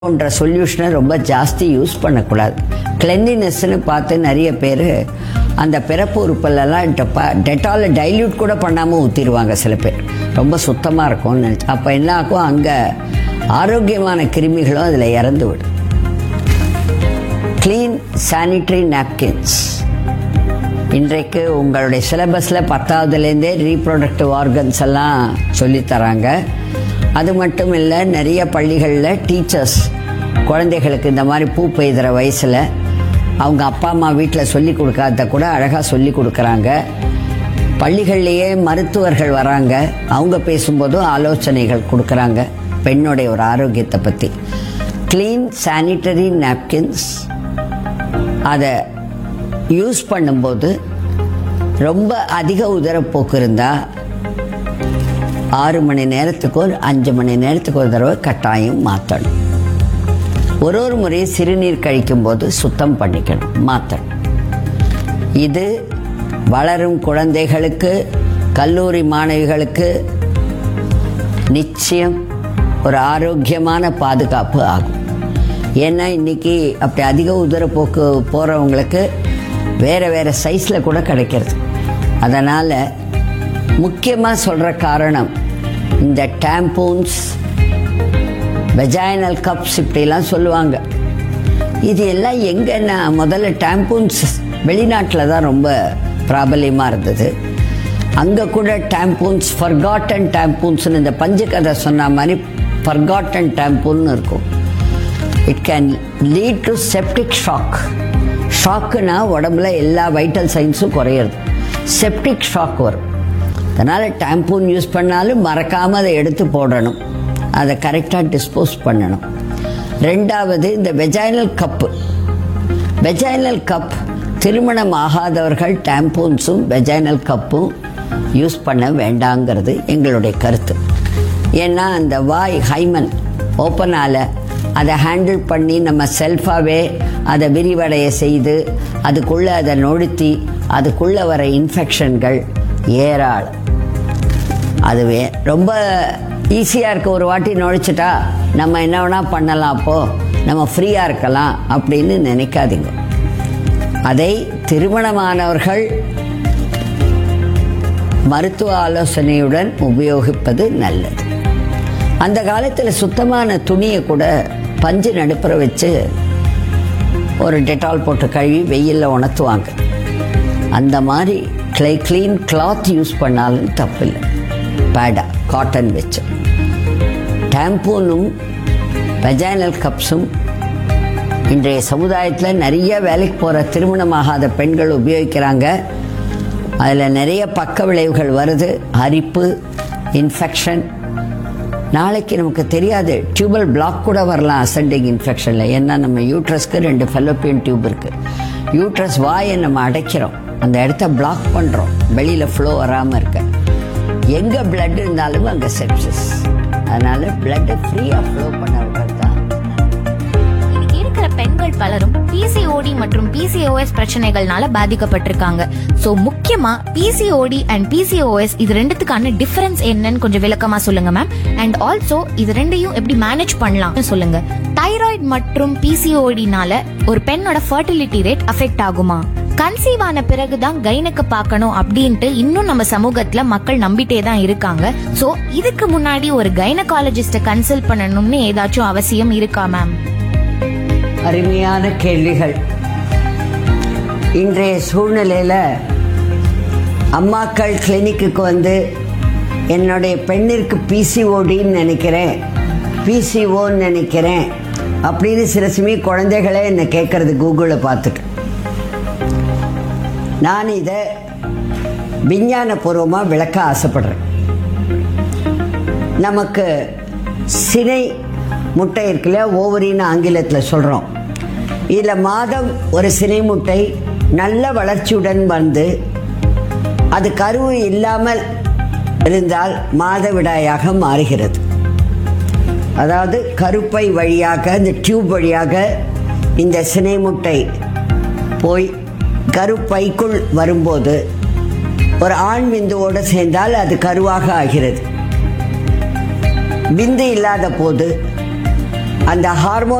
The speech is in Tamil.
போன்ற சொல்யூஷனை ரொம்ப ஜாஸ்தி யூஸ் பண்ணக்கூடாது கிளென்லினஸ்னு பார்த்து நிறைய பேர் அந்த பிறப்பு உறுப்பெல்லாம் டெட்டால டைல்யூட் கூட பண்ணாமல் ஊற்றிடுவாங்க சில பேர் ரொம்ப சுத்தமாக இருக்கும்னு நினச்சி அப்போ என்ன ஆகும் அங்கே ஆரோக்கியமான கிருமிகளும் அதில் இறந்து விடும் க்ளீன் சானிட்டரி நாப்கின்ஸ் இன்றைக்கு உங்களுடைய சிலபஸில் பத்தாவதுலேருந்தே ரீப்ரொடக்டிவ் ஆர்கன்ஸ் எல்லாம் சொல்லித் தராங்க அது மட்டும் இல்லை நிறைய பள்ளிகளில் டீச்சர்ஸ் குழந்தைகளுக்கு இந்த மாதிரி பூ பெய்கிற வயசில் அவங்க அப்பா அம்மா வீட்டில் சொல்லி கொடுக்காத கூட அழகாக சொல்லி கொடுக்குறாங்க பள்ளிகள்லேயே மருத்துவர்கள் வராங்க அவங்க பேசும்போதும் ஆலோசனைகள் கொடுக்குறாங்க பெண்ணுடைய ஒரு ஆரோக்கியத்தை பற்றி க்ளீன் சானிட்டரி நாப்கின்ஸ் அதை யூஸ் பண்ணும்போது ரொம்ப அதிக உதரப்போக்கு இருந்தால் ஆறு மணி நேரத்துக்கு ஒரு அஞ்சு மணி நேரத்துக்கு ஒரு தடவை கட்டாயம் மாற்றணும் ஒரு ஒரு முறையும் சிறுநீர் கழிக்கும்போது சுத்தம் பண்ணிக்கணும் மாற்றணும் இது வளரும் குழந்தைகளுக்கு கல்லூரி மாணவிகளுக்கு நிச்சயம் ஒரு ஆரோக்கியமான பாதுகாப்பு ஆகும் ஏன்னா இன்னைக்கு அப்படி அதிக உதரப்போக்கு போகிறவங்களுக்கு வேறு வேறு சைஸில் கூட கிடைக்கிறது அதனால் முக்கியமாக சொல்கிற காரணம் இந்த டேம்பூன்ஸ் வெஜைனல் கப்ஸ் இப்படிலாம் சொல்லுவாங்க இது எல்லாம் எங்கன்னா முதல்ல டேம்பூன்ஸ் வெளிநாட்டில் தான் ரொம்ப பிராபல்யமாக இருந்தது அங்கே கூட டேம்பூன்ஸ் ஃபர்காட்டன் டேம்பூன்ஸ்னு இந்த பஞ்சு கதை சொன்ன மாதிரி ஃபர்காட்டன் டேம்பூன்னு இருக்கும் it can lead to septic shock ஷாக்குனா உடம்புல எல்லா வைட்டல் சைன்ஸும் குறையிறது செப்டிக் ஷாக் வரும் அதனால் டேம்பூன் யூஸ் பண்ணாலும் மறக்காமல் அதை எடுத்து போடணும் அதை கரெக்டாக டிஸ்போஸ் பண்ணணும் ரெண்டாவது இந்த வெஜைனல் கப்பு வெஜைனல் கப் திருமணம் ஆகாதவர்கள் டேம்பூன்ஸும் வெஜைனல் கப்பும் யூஸ் பண்ண வேண்டாங்கிறது எங்களுடைய கருத்து ஏன்னா அந்த வாய் ஹைமன் ஓப்பனால் அதை ஹேண்டில் பண்ணி நம்ம செல்ஃபாகவே அதை விரிவடைய செய்து அதுக்குள்ளே அதை நொழுத்தி அதுக்குள்ளே வர இன்ஃபெக்ஷன்கள் ஏராளம் அதுவே ரொம்ப ஈஸியாக இருக்க ஒரு வாட்டி நுழைச்சிட்டா நம்ம என்ன வேணால் பண்ணலாம் அப்போது நம்ம ஃப்ரீயாக இருக்கலாம் அப்படின்னு நினைக்காதீங்க அதை திருமணமானவர்கள் மருத்துவ ஆலோசனையுடன் உபயோகிப்பது நல்லது அந்த காலத்தில் சுத்தமான துணியை கூட பஞ்சு நடுப்புற வச்சு ஒரு டெட்டால் போட்டு கழுவி வெயிலில் உணர்த்துவாங்க அந்த மாதிரி கிளை க்ளீன் கிளாத் யூஸ் பண்ணாலும் தப்பில்லை பேடா காட்டன் வச்சு டேம்பூனும் வெஜைனல் கப்ஸும் இன்றைய சமுதாயத்தில் நிறைய வேலைக்கு போகிற திருமணமாகாத பெண்கள் உபயோகிக்கிறாங்க அதில் நிறைய பக்க விளைவுகள் வருது அரிப்பு இன்ஃபெக்ஷன் நாளைக்கு நமக்கு தெரியாது டியூபல் பிளாக் கூட வரலாம் அசெண்டிங் இன்ஃபெக்ஷனில் ஏன்னா நம்ம யூட்ரஸ்க்கு ரெண்டு ஃபெலோப்பியன் டியூப் இருக்குது யூட்ரஸ் வாயை நம்ம அடைக்கிறோம் அந்த இடத்த பிளாக் பண்ணுறோம் வெளியில் ஃப்ளோ வராமல் இருக்க எங்கே பிளட் இருந்தாலும் அங்கே செப்சிஸ் அதனால் பிளட்டை ஃப்ரீயாக ஃப்ளோ பண்ண விடுறது தான் இன்னைக்கு இருக்கிற பெண்கள் பலரும் பிசிஓடி மற்றும் பிசிஓஎஸ் பிரச்சனைகள்னால பாதிக்கப்பட்டிருக்காங்க சோ முக்கியமா பிசிஓடி அண்ட் பிசிஓஎஸ் இது ரெண்டுத்துக்கான டிஃபரன்ஸ் என்னன்னு கொஞ்சம் விளக்கமா சொல்லுங்க மேம் அண்ட் ஆல்சோ இது ரெண்டையும் எப்படி மேனேஜ் பண்ணலாம் சொல்லுங்க தைராய்டு மற்றும் பிசிஓடினால ஒரு பெண்ணோட ஃபர்டிலிட்டி ரேட் அஃபெக்ட் ஆகுமா கன்சீவ் ஆன பிறகுதான் கைனுக்கு பார்க்கணும் அப்படின்ட்டு இன்னும் நம்ம சமூகத்துல மக்கள் நம்பிட்டே தான் இருக்காங்க சோ இதுக்கு முன்னாடி ஒரு கைனகாலஜிஸ்ட கன்சல்ட் பண்ணணும்னு ஏதாச்சும் அவசியம் இருக்கா மேம் அருமையான கேள்விகள் இன்றைய சூழ்நிலையில் அம்மாக்கள் கிளினிக்குக்கு வந்து என்னுடைய பெண்ணிற்கு பிசிஓடின்னு நினைக்கிறேன் பிசிஓன்னு நினைக்கிறேன் அப்படின்னு சில சமயம் குழந்தைகளே என்னை கேட்கறது கூகுளில் பார்த்துட்டு நான் இதை விஞ்ஞானபூர்வமாக விளக்க ஆசைப்படுறேன் நமக்கு சினை முட்டை இருக்குல்ல ஓவரின்னு ஆங்கிலத்தில் சொல்கிறோம் இதில் மாதம் ஒரு சினை முட்டை நல்ல வளர்ச்சியுடன் வந்து அது கருவு இல்லாமல் இருந்தால் மாதவிடாயாக மாறுகிறது அதாவது கருப்பை வழியாக இந்த டியூப் வழியாக இந்த சினை முட்டை போய் கருப்பைக்குள் வரும்போது ஒரு ஆண் விந்துவோடு சேர்ந்தால் அது கருவாக ஆகிறது விந்து இல்லாத போது அந்த ஹார்மோன்